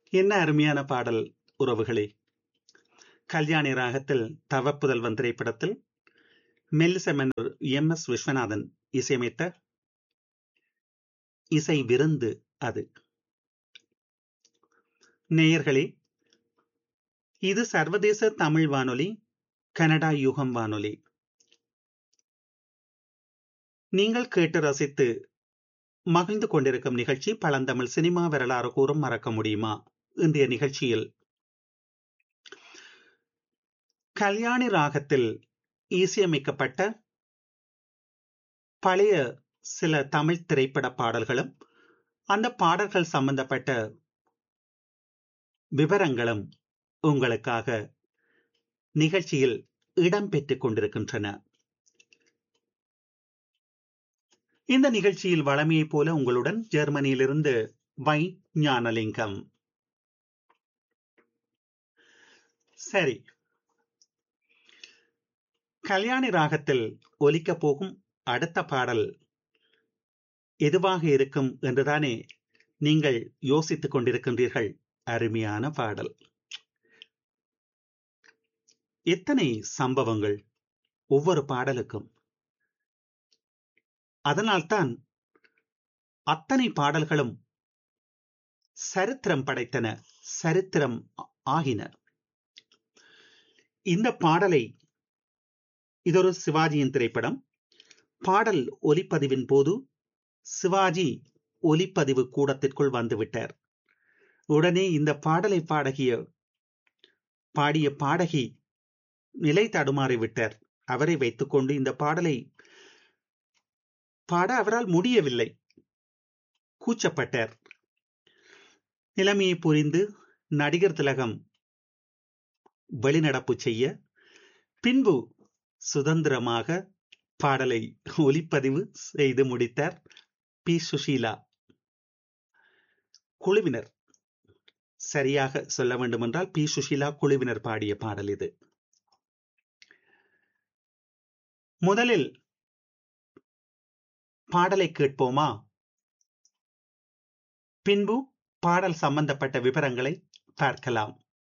என்ன அருமையான பாடல் உறவுகளே கல்யாணி ராகத்தில் தவப்புதல்வன் திரைப்படத்தில் மெல்லிச மன்னர் எம் எஸ் விஸ்வநாதன் இசையமைத்த இசை விருந்து அது நேயர்களே இது சர்வதேச தமிழ் வானொலி கனடா யுகம் வானொலி நீங்கள் கேட்டு ரசித்து மகிழ்ந்து கொண்டிருக்கும் நிகழ்ச்சி பழந்தமிழ் சினிமா வரலாறு கூறும் மறக்க முடியுமா இன்றைய நிகழ்ச்சியில் கல்யாணி ராகத்தில் இசையமைக்கப்பட்ட பழைய சில தமிழ் திரைப்பட பாடல்களும் அந்த பாடல்கள் சம்பந்தப்பட்ட விவரங்களும் உங்களுக்காக நிகழ்ச்சியில் இடம்பெற்றுக் கொண்டிருக்கின்றன இந்த நிகழ்ச்சியில் வளமையைப் போல உங்களுடன் ஜெர்மனியிலிருந்து வை ஞானலிங்கம் சரி கல்யாணி ராகத்தில் ஒலிக்கப் போகும் அடுத்த பாடல் எதுவாக இருக்கும் என்றுதானே நீங்கள் யோசித்துக் கொண்டிருக்கின்றீர்கள் அருமையான பாடல் எத்தனை சம்பவங்கள் ஒவ்வொரு பாடலுக்கும் அதனால்தான் அத்தனை பாடல்களும் சரித்திரம் படைத்தன சரித்திரம் ஆகின இந்த பாடலை இதொரு சிவாஜியின் திரைப்படம் பாடல் ஒலிப்பதிவின் போது சிவாஜி ஒலிப்பதிவு கூடத்திற்குள் வந்துவிட்டார் உடனே இந்த பாடலை பாடகிய பாடிய பாடகி நிலை தடுமாறி விட்டார் அவரை வைத்துக்கொண்டு இந்த பாடலை பாட அவரால் முடியவில்லை கூச்சப்பட்டார் நிலைமையை புரிந்து நடிகர் திலகம் வெளிநடப்பு செய்ய பின்பு சுதந்திரமாக பாடலை ஒலிப்பதிவு செய்து முடித்தார் பி சுஷீலா குழுவினர் சரியாக சொல்ல வேண்டுமென்றால் பி சுஷீலா குழுவினர் பாடிய பாடல் இது முதலில் பாடலை கேட்போமா பின்பு பாடல் சம்பந்தப்பட்ட விவரங்களை பார்க்கலாம்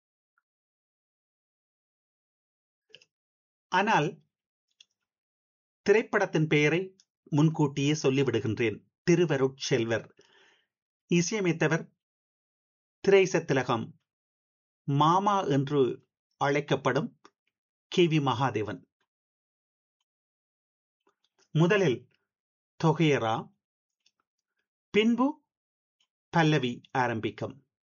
ஆனால் திரைப்படத்தின் பெயரை முன்கூட்டியே சொல்லிவிடுகின்றேன் திருவருட்செல்வர் இசையமைத்தவர் திரைச திலகம் மாமா என்று அழைக்கப்படும் கே வி மகாதேவன் முதலில் தொகையரா பின்பு பல்லவி ஆரம்பிக்கும்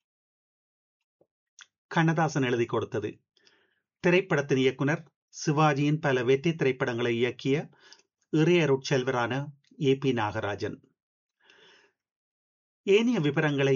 கண்ணதாசன் எழுதி கொடுத்தது திரைப்படத்தின் இயக்குனர் சிவாஜியின் பல வெற்றி திரைப்படங்களை இயக்கிய இறையருட்செல்வரான ஏ பி நாகராஜன் ஏனைய விவரங்களை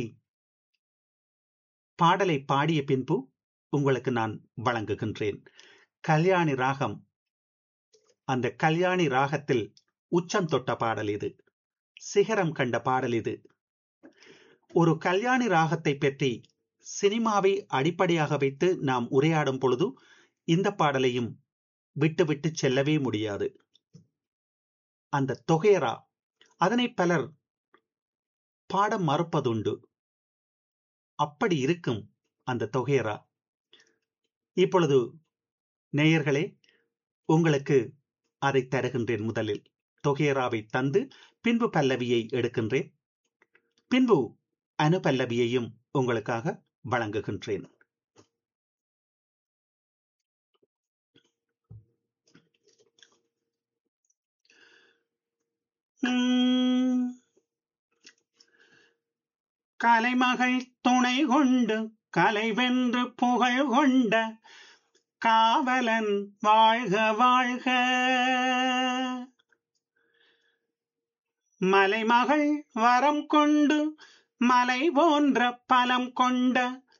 பாடலை பாடிய பின்பு உங்களுக்கு நான் வழங்குகின்றேன் கல்யாணி ராகம் அந்த கல்யாணி ராகத்தில் உச்சம் தொட்ட பாடல் இது சிகரம் கண்ட பாடல் இது ஒரு கல்யாணி ராகத்தை பற்றி சினிமாவை அடிப்படையாக வைத்து நாம் உரையாடும் பொழுது இந்த பாடலையும் விட்டுவிட்டு செல்லவே முடியாது அந்த தொகையரா அதனை பலர் பாட மறுப்பதுண்டு அப்படி இருக்கும் அந்த தொகையரா இப்பொழுது நேயர்களே உங்களுக்கு அதை தருகின்றேன் முதலில் தொகையராவை தந்து பின்பு பல்லவியை எடுக்கின்றேன் பின்பு அனுபல்லவியையும் உங்களுக்காக வழங்குகின்றேன் கலைமகள் துணை கொண்டு கலை வென்று புகழ் கொண்ட காவலன் வாழ்க வாழ்க மலைமகள் வரம் கொண்டு மலை போன்ற பலம் கொண்ட